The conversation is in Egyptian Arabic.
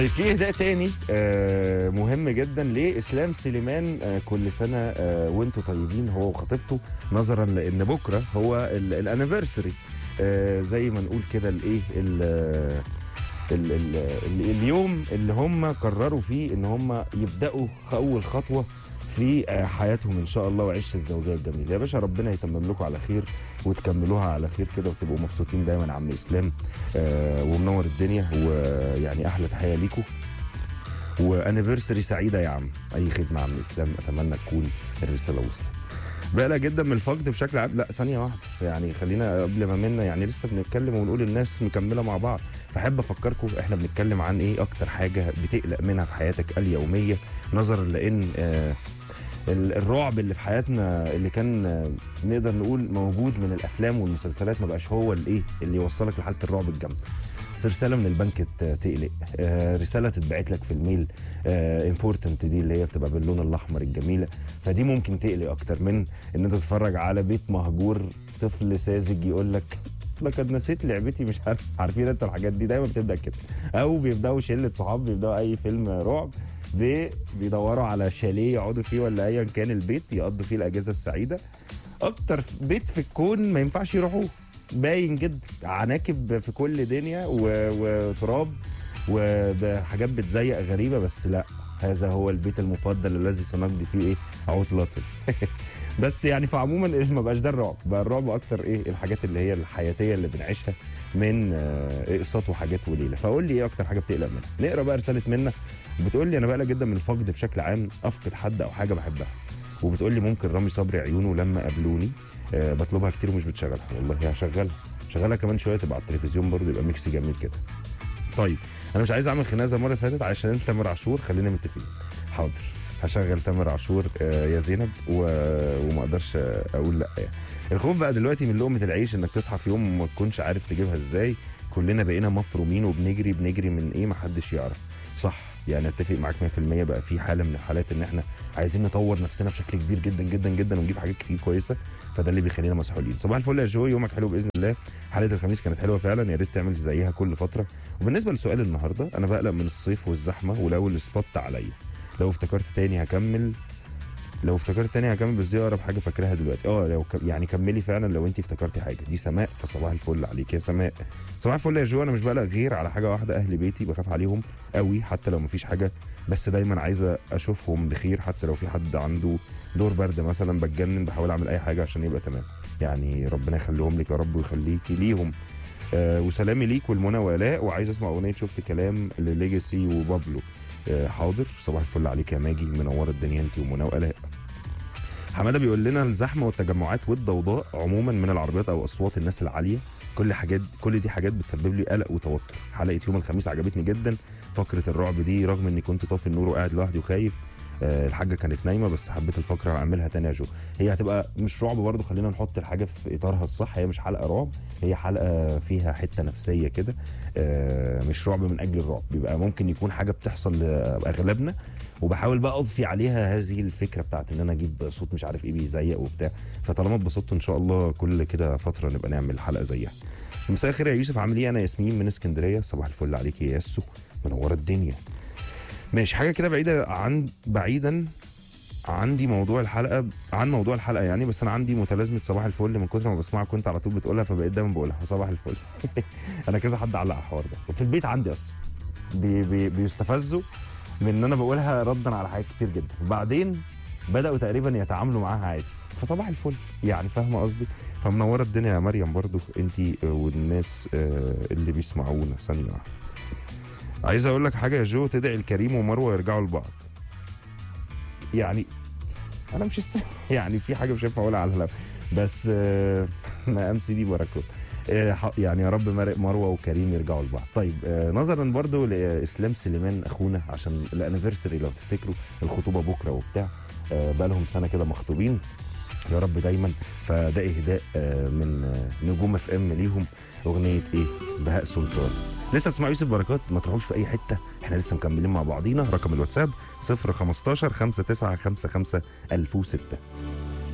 في اهداء تاني آه، مهم جدا لاسلام سليمان آه، كل سنه آه، وانتم طيبين هو وخطيبته نظرا لان بكره هو الانيفرساري زي ما نقول كده الايه ال- ال- ال- ال- اليوم اللي هم قرروا فيه ان هم يبداوا اول خطوه في آه، حياتهم ان شاء الله وعيش الزوجيه الجميله يا باشا ربنا يتمم لكم على خير وتكملوها على خير كده وتبقوا مبسوطين دايما يا عم اسلام آه، ومنور الدنيا ويعني احلى تحيه ليكم وانيفرساري سعيده يا عم اي خدمه يا عم اسلام اتمنى تكون الرساله وصلت بقلق جدا من الفقد بشكل عام لا ثانيه واحده يعني خلينا قبل ما منا يعني لسه بنتكلم ونقول الناس مكمله مع بعض فاحب افكركم احنا بنتكلم عن ايه اكتر حاجه بتقلق منها في حياتك اليوميه نظرا لان آه ال- الرعب اللي في حياتنا اللي كان آه، نقدر نقول موجود من الافلام والمسلسلات ما بقاش هو الايه اللي يوصلك لحاله الرعب الجامده بس رساله من البنك ت- تقلق آه، رساله تتبعت لك في الميل امبورتنت دي اللي هي بتبقى باللون الاحمر الجميله فدي ممكن تقلق اكتر من ان انت تتفرج على بيت مهجور طفل ساذج يقول لك لقد نسيت لعبتي مش عارف عارفين انت الحاجات دي دايما بتبدا كده او بيبداوا شله صحاب بيبداوا اي فيلم رعب بي- بيدوروا على شاليه يقعدوا فيه ولا ايا كان البيت يقضوا فيه الاجازه السعيده اكتر بيت في الكون ما ينفعش يروحوه باين جدا عناكب في كل دنيا و- وتراب وحاجات بتزيق غريبه بس لا هذا هو البيت المفضل الذي سنقضي فيه ايه عطلته بس يعني فعموما ما بقاش ده الرعب بقى الرعب اكتر ايه الحاجات اللي هي الحياتيه اللي بنعيشها من آه، اقساط وحاجات وليله فقول لي ايه اكتر حاجه بتقلق منها نقرا بقى رساله منا بتقول لي انا بقلق جدا من الفقد بشكل عام افقد حد او حاجه بحبها وبتقول لي ممكن رامي صبري عيونه لما قابلوني آه بطلبها كتير ومش بتشغلها والله هشغلها شغلها كمان شويه تبقى على التلفزيون برضه يبقى ميكس جميل كده طيب انا مش عايز اعمل خناقه زي المره اللي فاتت عشان انت تامر عاشور خلينا متفقين حاضر هشغل تامر عاشور آه، يا زينب و... وما اقدرش آه، اقول لا يعني الخوف بقى دلوقتي من لقمه العيش انك تصحى في يوم ما تكونش عارف تجيبها ازاي كلنا بقينا مفرومين وبنجري بنجري من ايه ما حدش يعرف صح يعني اتفق معاك 100% بقى في حاله من الحالات ان احنا عايزين نطور نفسنا بشكل كبير جدا جدا جدا ونجيب حاجات كتير كويسه فده اللي بيخلينا مسحولين صباح الفل يا جو يومك حلو باذن الله حلقه الخميس كانت حلوه فعلا يا ريت تعمل زيها كل فتره وبالنسبه لسؤال النهارده انا بقلق من الصيف والزحمه ولو السبوت عليا لو افتكرت تاني هكمل لو افتكرت تاني هكمل بس دي اقرب حاجه فاكراها دلوقتي اه لو ك... يعني كملي فعلا لو انت افتكرتي حاجه دي سماء فصباح الفل عليك يا سماء صباح الفل يا جو انا مش بقلق غير على حاجه واحده اهل بيتي بخاف عليهم قوي حتى لو مفيش حاجه بس دايما عايزه اشوفهم بخير حتى لو في حد عنده دور برد مثلا بتجنن بحاول اعمل اي حاجه عشان يبقى تمام يعني ربنا يخليهم لك يا رب ويخليكي ليهم آه وسلامي ليك والمنى والاء وعايز اسمع اغنيه شفت كلام لليجاسي وبابلو آه حاضر صباح الفل عليك يا ماجي منوره الدنيا انت ومنى والاء حماده بيقول لنا الزحمه والتجمعات والضوضاء عموما من العربيات او اصوات الناس العاليه كل حاجات كل دي حاجات بتسبب لي قلق وتوتر حلقه يوم الخميس عجبتني جدا فقره الرعب دي رغم اني كنت طافي النور وقاعد لوحدي وخايف آه، الحاجه كانت نايمه بس حبيت الفقره اعملها تاني يا جو هي هتبقى مش رعب برضه خلينا نحط الحاجه في اطارها الصح هي مش حلقه رعب هي حلقه فيها حته نفسيه كده آه، مش رعب من اجل الرعب بيبقى ممكن يكون حاجه بتحصل لاغلبنا وبحاول بقى اضفي عليها هذه الفكره بتاعت ان انا اجيب صوت مش عارف ايه بيزيق وبتاع فطالما اتبسطت ان شاء الله كل كده فتره نبقى نعمل حلقه زيها مساء الخير يا يوسف عامل ايه انا ياسمين من اسكندريه صباح الفل عليك يا ياسو منوره الدنيا ماشي حاجه كده بعيده عن بعيدا عندي موضوع الحلقه عن موضوع الحلقه يعني بس انا عندي متلازمه صباح الفل من كتر ما بسمعك كنت على طول بتقولها فبقيت دايما بقولها صباح الفل انا كذا حد علق على الحوار ده في البيت عندي اصلا بي بي بيستفزوا من ان انا بقولها ردا على حاجات كتير جدا وبعدين بداوا تقريبا يتعاملوا معاها عادي فصباح الفل يعني فاهمه قصدي فمنوره الدنيا يا مريم برضو انت والناس آه، اللي بيسمعونا ثانيه واحده عايز اقول لك حاجه يا جو تدعي الكريم ومروه يرجعوا لبعض يعني انا مش الس... يعني في حاجه مش هينفع اقولها على الهلا بس آه، مقام سيدي بركات آه، ح- يعني يا رب مر- مروه وكريم يرجعوا لبعض طيب آه، نظرا برضو لاسلام سليمان اخونا عشان الانيفرساري لو تفتكروا الخطوبه بكره وبتاع آه، بقالهم سنه كده مخطوبين يا رب دايما فده اهداء آه، من آه، نجوم اف ام ليهم اغنيه ايه بهاء سلطان لسه بتسمعوا يوسف بركات ما تروحوش في اي حته احنا لسه مكملين مع بعضينا رقم الواتساب 015 5955 1006